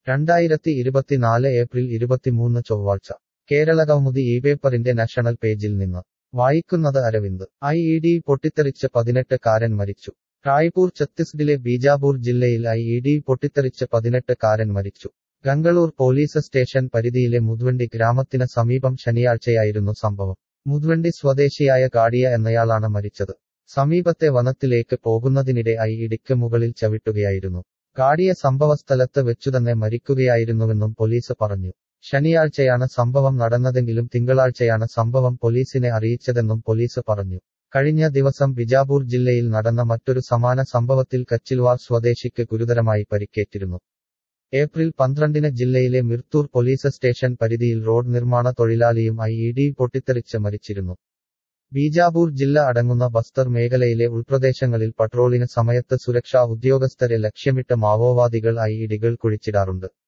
രണ്ടായിരത്തി ഇരുപത്തിനാല് ഏപ്രിൽ ഇരുപത്തിമൂന്ന് ചൊവ്വാഴ്ച കേരള കൗമുദി ഈ പേപ്പറിന്റെ നാഷണൽ പേജിൽ നിന്ന് വായിക്കുന്നത് അരവിന്ദ് ഐ ഇ ഡി പൊട്ടിത്തെറിച്ച് പതിനെട്ട് കാരൻ മരിച്ചു റായ്പൂർ ഛത്തീസ്ഗഡിലെ ബീജാപൂർ ജില്ലയിൽ ഐ ഇ ഡി പൊട്ടിത്തെറിച്ച് പതിനെട്ട് കാരൻ മരിച്ചു ഗംഗളൂർ പോലീസ് സ്റ്റേഷൻ പരിധിയിലെ മുദ്വണ്ടി ഗ്രാമത്തിന് സമീപം ശനിയാഴ്ചയായിരുന്നു സംഭവം മുദ്വണ്ടി സ്വദേശിയായ കാടിയ എന്നയാളാണ് മരിച്ചത് സമീപത്തെ വനത്തിലേക്ക് പോകുന്നതിനിടെ ഐ ഇടിക്ക് മുകളിൽ ചവിട്ടുകയായിരുന്നു കാടിയ സംഭവസ്ഥലത്ത് വെച്ചുതന്നെ മരിക്കുകയായിരുന്നുവെന്നും പോലീസ് പറഞ്ഞു ശനിയാഴ്ചയാണ് സംഭവം നടന്നതെങ്കിലും തിങ്കളാഴ്ചയാണ് സംഭവം പോലീസിനെ അറിയിച്ചതെന്നും പോലീസ് പറഞ്ഞു കഴിഞ്ഞ ദിവസം ബിജാപൂർ ജില്ലയിൽ നടന്ന മറ്റൊരു സമാന സംഭവത്തിൽ കച്ചിൽവാർ സ്വദേശിക്ക് ഗുരുതരമായി പരിക്കേറ്റിരുന്നു ഏപ്രിൽ പന്ത്രണ്ടിന് ജില്ലയിലെ മിർത്തൂർ പോലീസ് സ്റ്റേഷൻ പരിധിയിൽ റോഡ് നിർമ്മാണ തൊഴിലാളിയും ഐ ഇ ഡി പൊട്ടിത്തെറിച്ച് മരിച്ചിരുന്നു ബീജാപൂർ ജില്ല അടങ്ങുന്ന ബസ്തർ മേഖലയിലെ ഉൾപ്രദേശങ്ങളിൽ പട്രോളിന് സമയത്ത് സുരക്ഷാ ഉദ്യോഗസ്ഥരെ ലക്ഷ്യമിട്ട് മാവോവാദികൾ ഐ ഇഡികൾ കുഴിച്ചിടാറുണ്ട്